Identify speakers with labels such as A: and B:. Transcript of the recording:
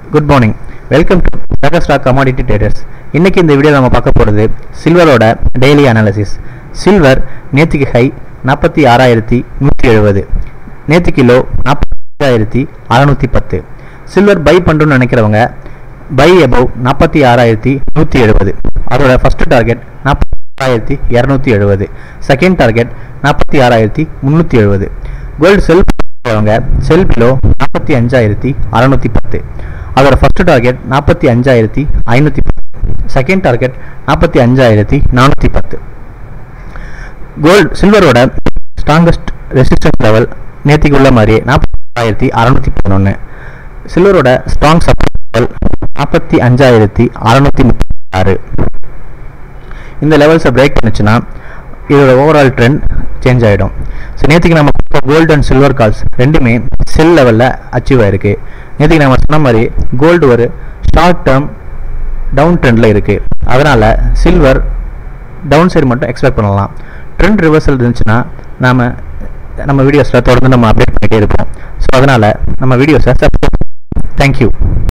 A: good morning welcome to mega stock commodity traders இன்னைக்கு இந்த video நம்ம பார்க்க போகிறது சில்வரோட டெய்லி அனாலிசிஸ் சில்வர் நேற்றுக்கு ஹை நாற்பத்தி ஆறாயிரத்தி நூற்றி எழுபது நேற்று கிலோ நாற்பத்தாயிரத்தி அறநூற்றி பத்து சில்வர் பை பண்ணுறோன்னு நினைக்கிறவங்க பை எபவ் நாற்பத்தி ஆறாயிரத்தி நூற்றி எழுபது அதோட ஃபர்ஸ்ட் டார்கெட் நாற்பத்தாயிரத்தி இரநூத்தி எழுபது செகண்ட் டார்கெட் நாற்பத்தி ஆறாயிரத்தி முந்நூற்றி எழுபது கோல்டு செல் பண்ணுறவங்க செல் பிலோ நாற்பத்தி அஞ்சாயிரத்தி அறநூற்றி பத்து அதோட ஃபர்ஸ்ட் டார்கெட் நாற்பத்தி அஞ்சாயிரத்தி ஐநூற்றி பத்து செகண்ட் டார்கெட் நாற்பத்தி அஞ்சாயிரத்தி நானூற்றி பத்து கோல்டு சில்வரோட ஸ்ட்ராங்கஸ்ட் ரெசிஸ்டன்ஸ் லெவல் நேற்றுக்கு உள்ள மாதிரியே நாற்பத்தாயிரத்தி அறநூற்றி பதினொன்று சில்வரோட ஸ்ட்ராங் சப்போர்ட் லெவல் நாற்பத்தி அஞ்சாயிரத்தி அறநூற்றி முப்பத்தி ஆறு இந்த லெவல்ஸை பிரேக் பண்ணுச்சுன்னா இதோட ஓவரால் ட்ரெண்ட் சேஞ்ச் ஆகிடும் ஸோ நேற்றுக்கு நம்ம கொடுத்த கோல்டு அண்ட் சில்வர் கால்ஸ் ரெண்டுமே செல் லெவலில் அச்சீவ் ஆயிருக்கு நேற்றுக்கு நம்ம சொன்ன மாதிரி கோல்டு ஒரு ஷார்ட் டேர்ம் டவுன் ட்ரெண்டில் இருக்குது அதனால் சில்வர் டவுன் சைடு மட்டும் எக்ஸ்பெக்ட் பண்ணலாம் ட்ரெண்ட் ரிவர்சல் இருந்துச்சுன்னா நாம் நம்ம வீடியோஸில் தொடர்ந்து நம்ம அப்டேட் பண்ணிகிட்டே இருப்போம் ஸோ அதனால் நம்ம வீடியோஸை தேங்க்யூ